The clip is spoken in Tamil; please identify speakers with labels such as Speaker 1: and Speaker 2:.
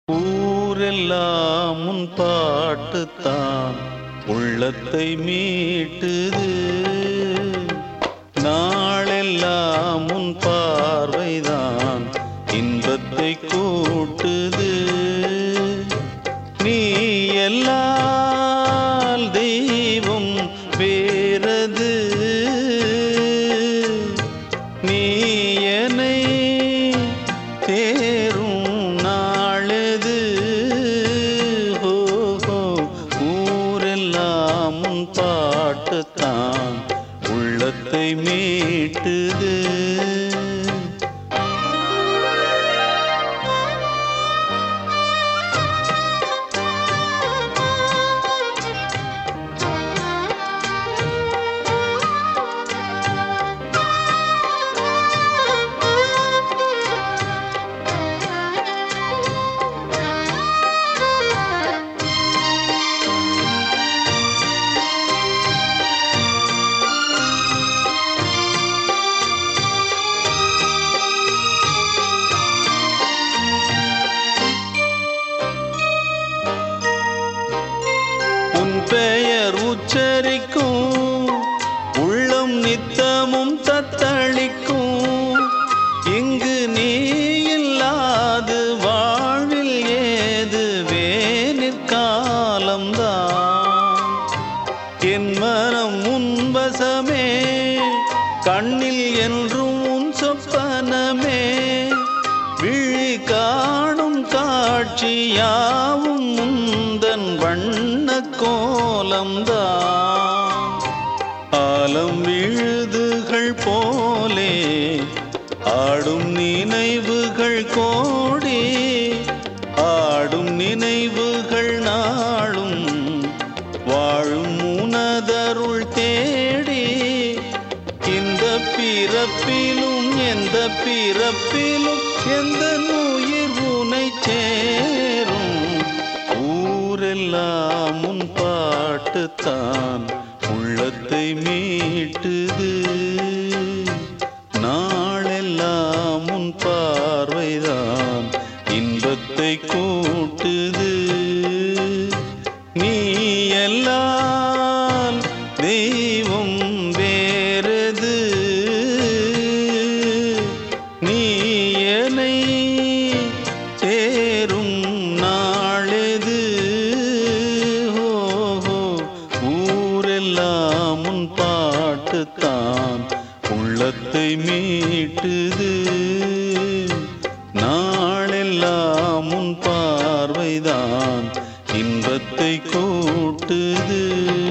Speaker 1: ஊரெல்லாம் உன் பாட்டுத்தான் உள்ளத்தை மீட்டுது நாளெல்லாம் உன் பார்வைதான் இன்பத்தை கூட்டுது நீ எல்லால் தெய்வம் வேறது நீ என்னை தேரும் நாளது ஹோ ஹோ ஊரெல்லாம் உன் பாட்டுத்தான் உள்ளத்தை மீட்டுது உன் பெயர் உச்சரிக்கும் உள்ளம் நித்தமும் தத்தளிக்கும் இங்கு நீ இல்லாது வாழ்வில் ஏது வேனிற்காலம்தான் என் மனம் உன் வசமே கண்ணில் என்றும் உன் சொப்பனமே விழி காணும் காட்சியாவும் முந்தன் வண்ண கோலம்தான் ஆலம் விழுதுகள் போலே ஆடும் நினைவுகள் கோடி ஆடும் நினைவுகள் நாளும் வாழும் உனதருள் தேடி இந்த பிறப்பிலும் எந்த பிறப்பிலும் எந்த உயிர் உனை சேரும் ஊரெல்லாம் உன் பாட்டுத்தான் உள்ளத்தை மீட்டுது நாளெல்லாம் உன் பார்வைதான் இன்பத்தை கூட்டுது நீ எல்லாம் தெய்வம் வேறது நீ என்னை தேரும் நாளெது ஹோ ஹோ ஊரெல்லாம் உன் பாட்டுத்தான் உள்ளத்தை மீட்டுது நாளெல்லாம் உன் பார்வைதான் இன்பத்தை கூட்டுது